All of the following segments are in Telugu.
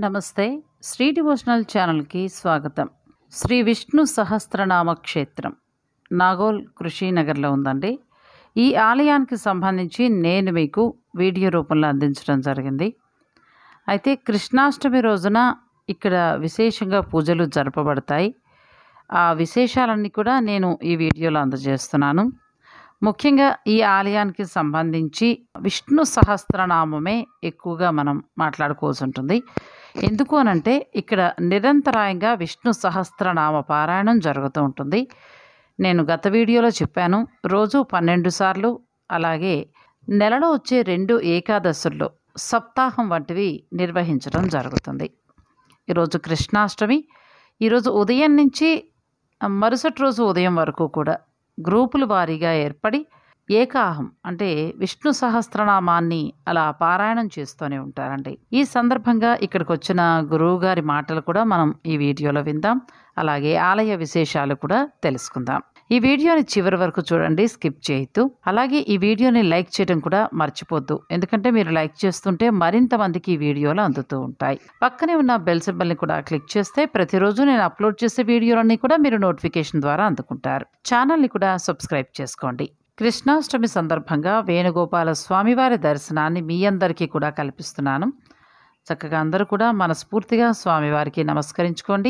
నమస్తే శ్రీ డివోషనల్ ఛానల్కి స్వాగతం శ్రీ విష్ణు సహస్రనామ క్షేత్రం నాగోల్ కృషినగర్లో ఉందండి ఈ ఆలయానికి సంబంధించి నేను మీకు వీడియో రూపంలో అందించడం జరిగింది అయితే కృష్ణాష్టమి రోజున ఇక్కడ విశేషంగా పూజలు జరపబడతాయి ఆ విశేషాలన్నీ కూడా నేను ఈ వీడియోలో అందజేస్తున్నాను ముఖ్యంగా ఈ ఆలయానికి సంబంధించి విష్ణు సహస్రనామమే ఎక్కువగా మనం మాట్లాడుకోవాల్సి ఉంటుంది ఎందుకు అనంటే ఇక్కడ నిరంతరాయంగా విష్ణు సహస్రనామ పారాయణం జరుగుతూ ఉంటుంది నేను గత వీడియోలో చెప్పాను రోజు పన్నెండు సార్లు అలాగే నెలలో వచ్చే రెండు ఏకాదశుల్లో సప్తాహం వంటివి నిర్వహించడం జరుగుతుంది ఈరోజు కృష్ణాష్టమి ఈరోజు ఉదయం నుంచి మరుసటి రోజు ఉదయం వరకు కూడా గ్రూపుల వారీగా ఏర్పడి ఏకాహం అంటే విష్ణు సహస్రనామాన్ని అలా పారాయణం చేస్తూనే ఉంటారండి ఈ సందర్భంగా ఇక్కడికి వచ్చిన గురువు గారి మాటలు కూడా మనం ఈ వీడియోలో విందాం అలాగే ఆలయ విశేషాలు కూడా తెలుసుకుందాం ఈ వీడియోని చివరి వరకు చూడండి స్కిప్ చేయొద్దు అలాగే ఈ వీడియోని లైక్ చేయడం కూడా మర్చిపోద్దు ఎందుకంటే మీరు లైక్ చేస్తుంటే మరింత మందికి ఈ వీడియోలు అందుతూ ఉంటాయి పక్కనే ఉన్న బెల్ సింబల్ని కూడా క్లిక్ చేస్తే ప్రతిరోజు నేను అప్లోడ్ చేసే వీడియోలన్నీ కూడా మీరు నోటిఫికేషన్ ద్వారా అందుకుంటారు ఛానల్ని కూడా సబ్స్క్రైబ్ చేసుకోండి కృష్ణాష్టమి సందర్భంగా వేణుగోపాల స్వామివారి దర్శనాన్ని మీ అందరికీ కూడా కల్పిస్తున్నాను చక్కగా అందరూ కూడా మనస్ఫూర్తిగా స్వామివారికి నమస్కరించుకోండి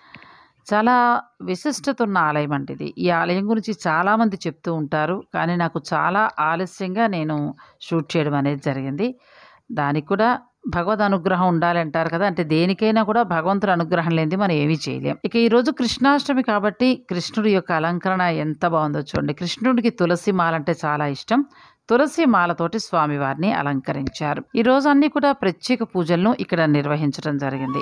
చాలా విశిష్టత ఉన్న ఆలయం అండి ఇది ఈ ఆలయం గురించి చాలామంది చెప్తూ ఉంటారు కానీ నాకు చాలా ఆలస్యంగా నేను షూట్ చేయడం అనేది జరిగింది దానికి కూడా భగవద్ అనుగ్రహం ఉండాలి అంటారు కదా అంటే దేనికైనా కూడా భగవంతుడి అనుగ్రహం లేనిది మనం ఏమీ చేయలేం ఇక ఈరోజు కృష్ణాష్టమి కాబట్టి కృష్ణుడి యొక్క అలంకరణ ఎంత బాగుందో చూడండి కృష్ణుడికి తులసి మాల అంటే చాలా ఇష్టం తులసి మాలతోటి స్వామివారిని అలంకరించారు ఈ రోజు అన్ని కూడా ప్రత్యేక పూజలను ఇక్కడ నిర్వహించడం జరిగింది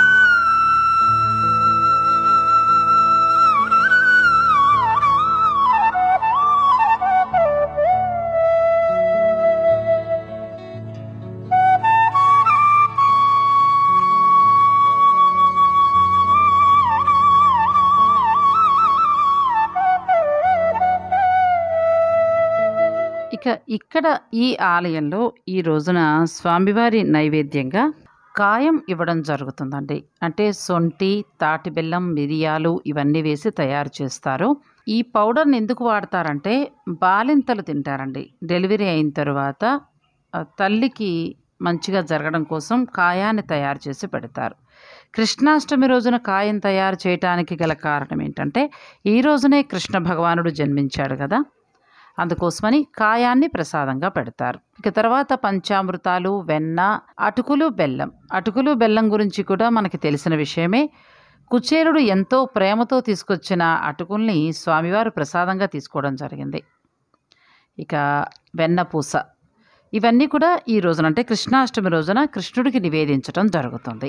ఇక ఇక్కడ ఈ ఆలయంలో ఈ రోజున స్వామివారి నైవేద్యంగా కాయం ఇవ్వడం జరుగుతుందండి అంటే సొంటి తాటి బెల్లం మిరియాలు ఇవన్నీ వేసి తయారు చేస్తారు ఈ పౌడర్ని ఎందుకు వాడతారంటే బాలింతలు తింటారండి డెలివరీ అయిన తర్వాత ఆ, తల్లికి మంచిగా జరగడం కోసం కాయాన్ని తయారు చేసి పెడతారు కృష్ణాష్టమి రోజున కాయం తయారు చేయటానికి గల కారణం ఏంటంటే ఈ రోజునే కృష్ణ భగవానుడు జన్మించాడు కదా అందుకోసమని కాయాన్ని ప్రసాదంగా పెడతారు ఇక తర్వాత పంచామృతాలు వెన్న అటుకులు బెల్లం అటుకులు బెల్లం గురించి కూడా మనకి తెలిసిన విషయమే కుచేరుడు ఎంతో ప్రేమతో తీసుకొచ్చిన అటుకుల్ని స్వామివారు ప్రసాదంగా తీసుకోవడం జరిగింది ఇక వెన్నపూస ఇవన్నీ కూడా ఈ రోజున అంటే కృష్ణాష్టమి రోజున కృష్ణుడికి నివేదించడం జరుగుతుంది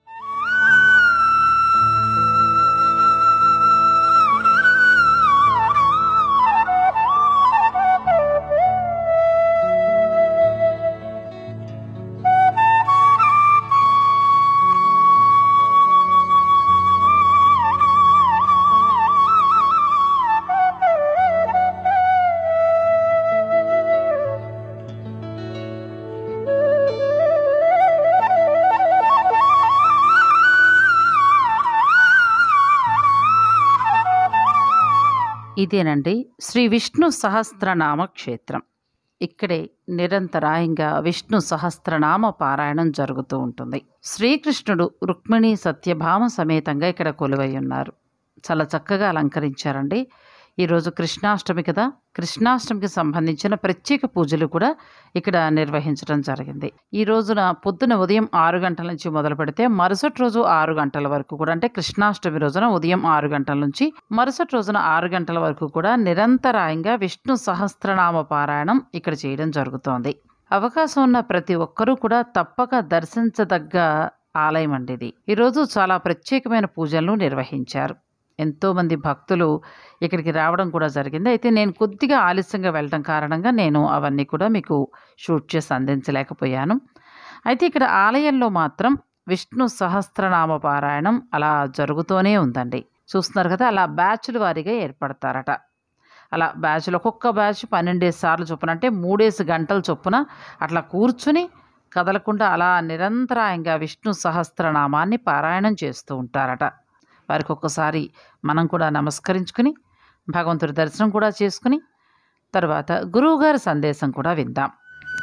ఇదేనండి శ్రీ విష్ణు సహస్రనామ క్షేత్రం ఇక్కడే నిరంతరాయంగా విష్ణు సహస్రనామ పారాయణం జరుగుతూ ఉంటుంది శ్రీకృష్ణుడు రుక్మిణి సత్యభామ సమేతంగా ఇక్కడ కొలువై ఉన్నారు చాలా చక్కగా అలంకరించారండి ఈరోజు కృష్ణాష్టమి కదా కృష్ణాష్టమికి సంబంధించిన ప్రత్యేక పూజలు కూడా ఇక్కడ నిర్వహించడం జరిగింది ఈ రోజున పొద్దున ఉదయం ఆరు గంటల నుంచి మొదలు పెడితే మరుసటి రోజు ఆరు గంటల వరకు కూడా అంటే కృష్ణాష్టమి రోజున ఉదయం ఆరు గంటల నుంచి మరుసటి రోజున ఆరు గంటల వరకు కూడా నిరంతరాయంగా విష్ణు సహస్రనామ పారాయణం ఇక్కడ చేయడం జరుగుతోంది అవకాశం ఉన్న ప్రతి ఒక్కరూ కూడా తప్పక దర్శించదగ్గ ఆలయం అండి ఇది ఈరోజు చాలా ప్రత్యేకమైన పూజలను నిర్వహించారు ఎంతోమంది భక్తులు ఇక్కడికి రావడం కూడా జరిగింది అయితే నేను కొద్దిగా ఆలస్యంగా వెళ్ళడం కారణంగా నేను అవన్నీ కూడా మీకు షూట్ చేసి అందించలేకపోయాను అయితే ఇక్కడ ఆలయంలో మాత్రం విష్ణు సహస్రనామ పారాయణం అలా జరుగుతూనే ఉందండి చూస్తున్నారు కదా అలా బ్యాచ్ల వారీగా ఏర్పడతారట అలా బ్యాచ్లు ఒక్కొక్క బ్యాచ్ పన్నెండేసి సార్లు చొప్పున అంటే మూడేసి గంటల చొప్పున అట్లా కూర్చుని కదలకుండా అలా నిరంతరాయంగా విష్ణు సహస్రనామాన్ని పారాయణం చేస్తూ ఉంటారట వారికి ఒక్కసారి మనం కూడా నమస్కరించుకుని భగవంతుడి దర్శనం కూడా చేసుకుని తర్వాత గురువుగారి సందేశం కూడా విందాం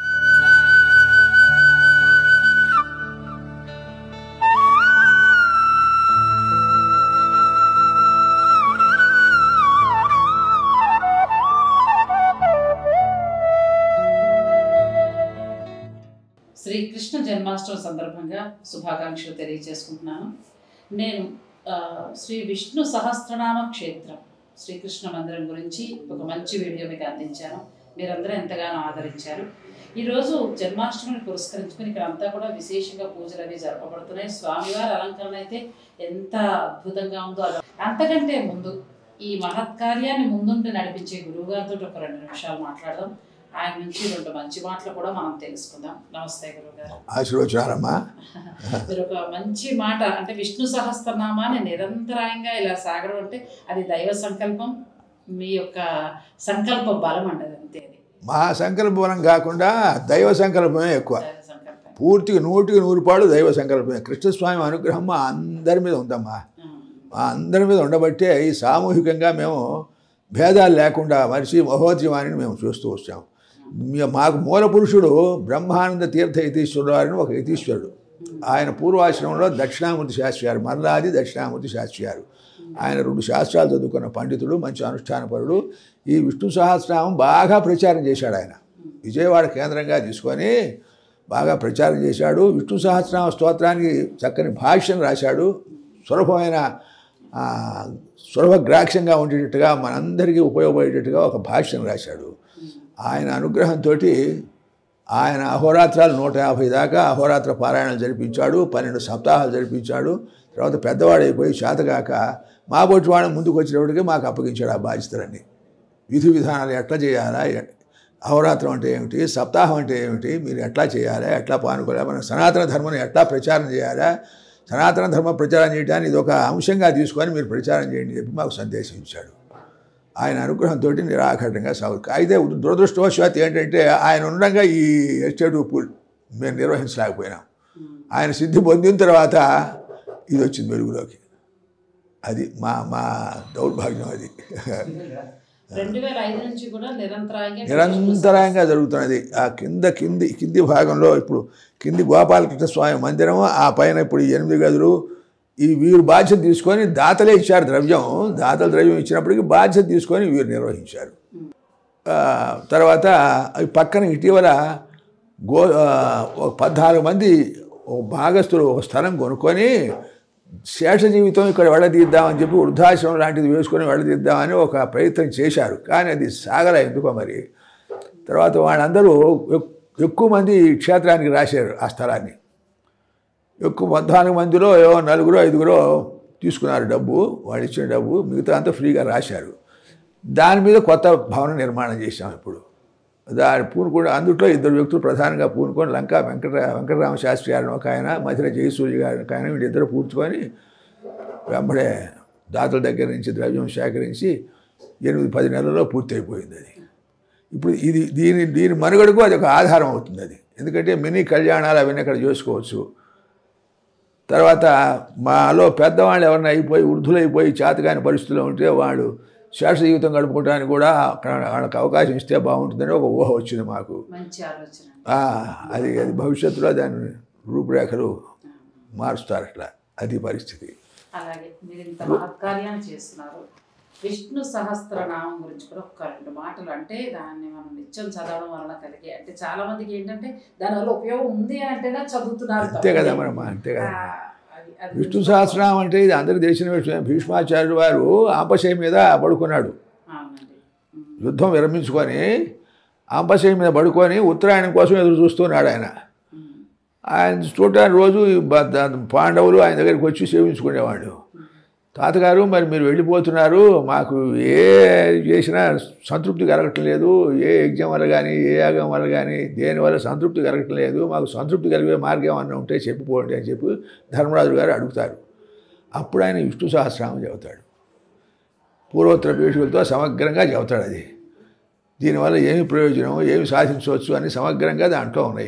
శ్రీకృష్ణ జన్మాష్టమి సందర్భంగా శుభాకాంక్షలు తెలియజేసుకుంటున్నాను నేను ఆ, శ్రీ విష్ణు సహస్రనామ క్షేత్రం శ్రీకృష్ణ మందిరం గురించి ఒక మంచి వీడియో మీకు అందించాను మీరందరూ ఎంతగానో ఆదరించారు ఈరోజు జన్మాష్టమిని పురస్కరించుకుని ఇక్కడ అంతా కూడా విశేషంగా పూజలు అవి జరపబడుతున్నాయి స్వామివారి అలంకరణ అయితే ఎంత అద్భుతంగా ఉందో అది అంతకంటే ముందు ఈ మహత్కార్యాన్ని ముందుండి నడిపించే గురువుగారితో ఒక రెండు నిమిషాలు మాట్లాడదాం ఆయన నుంచి రెండు మంచి మాటలు కూడా మనం తెలుసుకుందాం నమస్తే గురువుగారు ఆశీర్వచనాలమ్మా మీరు ఒక మంచి మాట అంటే విష్ణు సహస్రనామాన్ని నిరంతరాయంగా ఇలా సాగడం అంటే అది దైవ సంకల్పం మీ యొక్క సంకల్ప బలం అండి అది అంతే అది మా సంకల్ప బలం కాకుండా దైవ సంకల్పమే ఎక్కువ దైవ సంకల్పం పూర్తిగా నూటికి నూరు పాడు దైవ సంకల్పమే కృష్ణస్వామి అనుగ్రహం మా అందరి మీద ఉందమ్మా ఆ, మా అందరి మీద ఉండబట్టే ఈ సామూహికంగా మేము భేదాలు లేకుండా మనిషి మహోద్యమాన్ని మేము చూస్తూ వచ్చాం మీ- మాకు మూల పురుషుడు బ్రహ్మానంద తీర్థ యతీశ్వరుడు అని ఒక యతీశ్వరుడు ఆయన పూర్వాశ్రమంలో దక్షిణామూర్తి శాస్త్రి గారు మల్లాది దక్షిణామూర్తి శాస్త్రి గారు ఆయన రెండు శాస్త్రాలు చదువుకున్న పండితుడు మంచి అనుష్ఠానపరుడు ఈ విష్ణు సహస్రనామం బాగా ప్రచారం చేశాడు ఆయన విజయవాడ కేంద్రంగా తీసుకొని బాగా ప్రచారం చేశాడు విష్ణు సహస్రనామ స్తోత్రానికి చక్కని భాష్యం రాశాడు సులభమైన ఆ, సులభగ్రాక్ష్యంగా ఉండేటట్టుగా మనందరికీ ఉపయోగపడేటట్టుగా ఒక భాష్యం రాశాడు ఆయన అనుగ్రహంతో ఆయన అహోరాత్రాలు నూట యాభై దాకా అహోరాత్ర పారాయణలు జరిపించాడు పన్నెండు సప్తాహాలు జరిపించాడు తర్వాత పెద్దవాడైపోయి చేతగాక మా బొట్టి వాడు ముందుకు వచ్చినప్పటికీ మాకు అప్పగించాడు ఆ బాధ్యతలన్నీ విధి విధానాలు ఎట్లా చేయాలా ఎ- అహోరాత్రం అంటే ఏమిటి సప్తాహం అంటే ఏమిటి మీరు ఎట్లా చేయాలి ఎట్లా పానుకోవాలి మన సనాతన ధర్మను ఎట్లా ప్రచారం చేయాలా సనాతన ధర్మ ప్రచారం చేయడానికి ఇది ఒక అంశంగా తీసుకొని మీరు ప్రచారం చేయండి అని చెప్పి మాకు సందేశం ఇచ్చాడు ఆయన అనుగ్రహంతో నిరాఘటంగా సాగు అయితే దురదృష్టవశాత్తు ఏంటంటే ఆయన ఉండగా ఈ ఎస్టేట్ పూల్ మేము నిర్వహించలేకపోయినాం ఆయన సిద్ధి పొందిన తర్వాత ఇది వచ్చింది వెలుగులోకి అది మా మా దౌర్భాగ్యం అది రెండు వేల ఐదు నుంచి కూడా నిరంతరాయంగా నిరంతరంగా జరుగుతున్నది ఆ కింద కింది కింది భాగంలో ఇప్పుడు కింది గోపాలకృష్ణ స్వామి మందిరం ఆ పైన ఇప్పుడు ఈ ఎనిమిది గదులు ఈ వీరు బాధ్యత తీసుకొని దాతలే ఇచ్చారు ద్రవ్యం దాతలు ద్రవ్యం ఇచ్చినప్పటికీ బాధ్యత తీసుకొని వీరు నిర్వహించారు ఆ, తర్వాత అవి పక్కన ఇటీవల గో ఆ, ఒక పద్నాలుగు మంది ఒక భాగస్తులు ఒక స్థలం కొనుక్కొని శేష జీవితం ఇక్కడ వెళ్ళదీద్దామని చెప్పి వృద్ధాశ్రమం లాంటిది వేసుకొని వెళ్ళదీద్దామని ఒక ప్రయత్నం చేశారు కానీ అది సాగలే ఎందుకో మరి తర్వాత వాళ్ళందరూ ఎక్- ఎక్కువ మంది ఈ క్షేత్రానికి రాశారు ఆ స్థలాన్ని ఎక్కువ పద్నాలుగు మందిలో ఏవో నలుగురు ఐదుగురు తీసుకున్నారు డబ్బు వాళ్ళు ఇచ్చిన డబ్బు మిగతా అంతా ఫ్రీగా రాశారు దాని మీద కొత్త భవన నిర్మాణం చేశాం ఇప్పుడు దాని పూనుకొని అందుట్లో ఇద్దరు వ్యక్తులు ప్రధానంగా పూనుకొని లంకా వెంకట వెంకటరామ శాస్త్రి గారిని ఒక ఆయన మధ్యన జయసూర్య గారిని ఒక ఆయన వీళ్ళిద్దరు పూడ్చుకొని వెంబడే దాతల దగ్గర నుంచి ద్రవ్యం సేకరించి ఎనిమిది పది నెలల్లో పూర్తి అయిపోయింది అది ఇప్పుడు ఇది దీని దీని మనుగడకు అది ఒక ఆధారం అవుతుంది అది ఎందుకంటే మినీ కళ్యాణాలు అవన్నీ అక్కడ చేసుకోవచ్చు తర్వాత మాలో పెద్దవాళ్ళు ఎవరైనా అయిపోయి వృద్ధులైపోయి చేతకాని పరిస్థితుల్లో ఉంటే వాళ్ళు శేష జీవితం గడుపుకోవడానికి కూడా అక్కడ వాళ్ళకి అవకాశం ఇస్తే బాగుంటుందని ఒక ఊహ వచ్చింది మాకు మంచి ఆలోచన ఆ, అది అది భవిష్యత్తులో దాని రూపురేఖలు మారుస్తారు అట్లా అది పరిస్థితి అలాగే మీరు ఇంత మహత్కార్యాన్ని చేస్తున్నారు విష్ణు సహస్రనామం గురించి కూడా ఒక రెండు మాటలు అంటే దాన్ని మనం నిత్యం చదవడం వలన కలిగే అంటే చాలా మందికి ఏంటంటే దానివల్ల ఉపయోగం ఉంది అని అంటేనే చదువుతున్నారు అంతే కదా తప్ప. మనం అంతే ఆ, కదా అది- అది విష్ణు సహస్రనామం అంటే ఇది అందరికి తెలిసిన విషయం భీష్మాచార్యుడు వారు ఆంపశయ మీద పడుకున్నాడు అవునండి ఉమ్, యుద్ధం విరమించుకొని ఆంపశయ మీద పడుకొని ఉత్తరాయణం కోసం ఎదురు చూస్తున్నాడు ఆయన ఉమ్, ఆయన చూడటానికి రోజు ఈ బ- ద- పాండవులు ఆయన దగ్గరికి వచ్చి సేవించుకునేవాళ్ళు తాతగారు మరి మీరు వెళ్ళిపోతున్నారు మాకు ఏ చేసినా సంతృప్తి కలగటం లేదు ఏ యజ్ఞం వల్ల కానీ ఏ యాగం వల్ల కానీ దేని వల్ల సంతృప్తి కలగటం లేదు మాకు సంతృప్తి కలిగే మార్గం అన్న ఉంటే చెప్పిపోండి అని చెప్పి ధర్మరాజు గారు అడుగుతారు అప్పుడు ఆయన విష్ణు సహస్రామం చెబుతాడు పూర్వోత్తర పీఠులతో సమగ్రంగా చెబుతాడు అది దీనివల్ల ఏమి ప్రయోజనం ఏమి సాధించవచ్చు అని సమగ్రంగా దాంట్లో ఉన్నాయి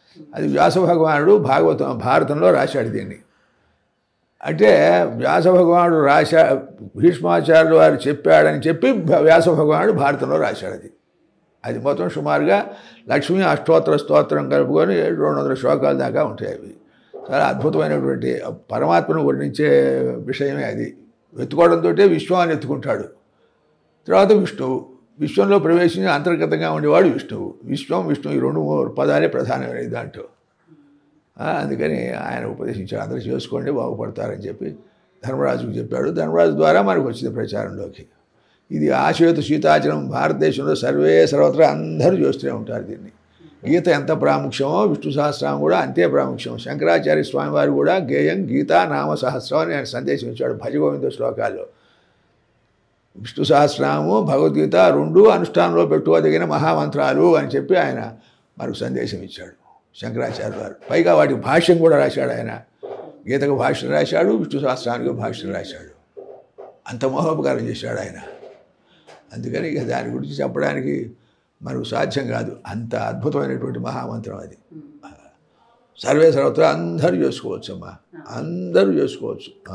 అది వ్యాస భగవానుడు భాగవతం భారతంలో రాశాడు దీన్ని అంటే వ్యాస భగవానుడు రాశా భీష్మాచార్యులు వారు చెప్పాడని చెప్పి వ్యాస భగవానుడు భారతంలో రాశాడు అది అది మొత్తం సుమారుగా లక్ష్మీ అష్టోత్తర స్తోత్రం కలుపుకొని రెండు వందల శ్లోకాల దాకా ఉంటాయి అవి చాలా అద్భుతమైనటువంటి పరమాత్మను వర్ణించే విషయమే అది వెతుకోవడంతో విశ్వం అని ఎత్తుకుంటాడు తర్వాత విష్ణువు విశ్వంలో ప్రవేశించి అంతర్గతంగా ఉండేవాడు విష్ణువు విశ్వం విష్ణువు ఈ రెండు మూడు పదాలే ప్రధానమైనది దాంట్లో ఆ, అందుకని ఆయన ఉపదేశించాడు అందరూ చేసుకోండి బాగుపడతారని చెప్పి ధర్మరాజుకు చెప్పాడు ధర్మరాజు ద్వారా మనకు వచ్చింది ప్రచారంలోకి ఇది ఆశయతు సీతాచలం భారతదేశంలో సర్వే సర్వత్రా అందరూ చేస్తూనే ఉంటారు దీన్ని గీత ఎంత ప్రాముఖ్యమో విష్ణు సహస్రం కూడా అంతే ప్రాముఖ్యం శంకరాచార్య స్వామి వారు కూడా గేయం గీతా నామ సహస్రం అని ఆయన సందేశం ఇచ్చాడు భజగోవింద శ్లోకాల్లో విష్ణు సహస్రనామము భగవద్గీత రెండు అనుష్ఠానంలో పెట్టుకోదగిన మహామంత్రాలు అని చెప్పి ఆయన మనకు సందేశం ఇచ్చాడు శంకరాచార్య వారు పైగా వాటికి భాష్యం కూడా రాశాడు ఆయన గీతకు భాష్యం రాశాడు విష్ణు సహస్రానికి భాష్యం రాశాడు అంత మహోపకారం చేశాడు ఆయన అందుకని ఇక దాని గురించి చెప్పడానికి మనకు సాధ్యం కాదు అంత అద్భుతమైనటువంటి మహామంత్రం అది సర్వే సర్వత్రా అందరూ చేసుకోవచ్చు అమ్మా అందరూ చేసుకోవచ్చు ఆ.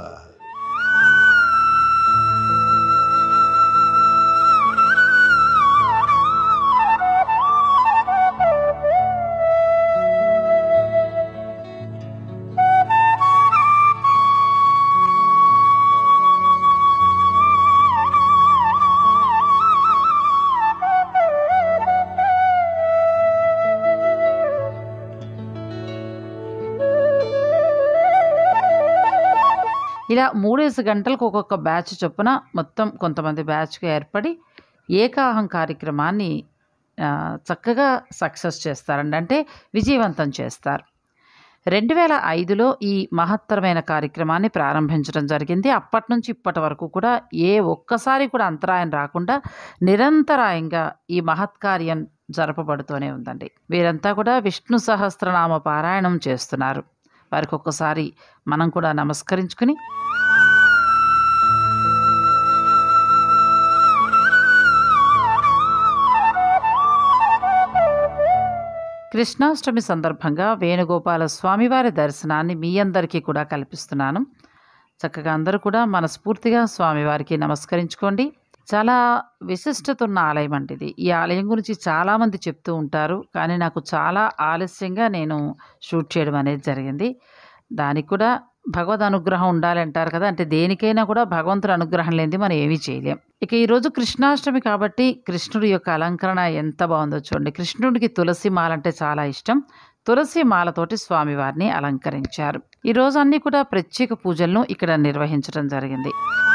ఇలా మూడేసి గంటలకు ఒక్కొక్క బ్యాచ్ చొప్పున మొత్తం కొంతమంది బ్యాచ్గా ఏర్పడి ఏకాహం కార్యక్రమాన్ని ఆ, చక్కగా సక్సెస్ చేస్తారండి అంటే విజయవంతం చేస్తారు రెండు వేల ఐదులో ఈ మహత్తరమైన కార్యక్రమాన్ని ప్రారంభించడం జరిగింది అప్పటి నుంచి ఇప్పటి వరకు కూడా ఏ ఒక్కసారి కూడా అంతరాయం రాకుండా నిరంతరాయంగా ఈ మహత్కార్యం జరపబడుతూనే ఉందండి వీరంతా కూడా విష్ణు సహస్రనామ పారాయణం చేస్తున్నారు వారికి ఒక్కసారి మనం కూడా నమస్కరించుకుని కృష్ణాష్టమి సందర్భంగా వేణుగోపాల స్వామివారి దర్శనాన్ని మీ అందరికీ కూడా కల్పిస్తున్నాను చక్కగా అందరూ కూడా మనస్ఫూర్తిగా స్వామివారికి నమస్కరించుకోండి చాలా విశిష్టత ఉన్న ఆలయం అండి ఇది ఈ ఆలయం గురించి చాలామంది చెప్తూ ఉంటారు కానీ నాకు చాలా ఆలస్యంగా నేను షూట్ చేయడం అనేది జరిగింది దానికి కూడా భగవద్ అనుగ్రహం ఉండాలి అంటారు కదా అంటే దేనికైనా కూడా భగవంతుడి అనుగ్రహం లేనిది మనం ఏమీ చేయలేం ఇక ఈరోజు కృష్ణాష్టమి కాబట్టి కృష్ణుడి యొక్క అలంకరణ ఎంత బాగుందో చూడండి కృష్ణుడికి తులసి మాల అంటే చాలా ఇష్టం తులసి మాలతోటి స్వామివారిని అలంకరించారు ఈ రోజు అన్ని కూడా ప్రత్యేక పూజలను ఇక్కడ నిర్వహించడం జరిగింది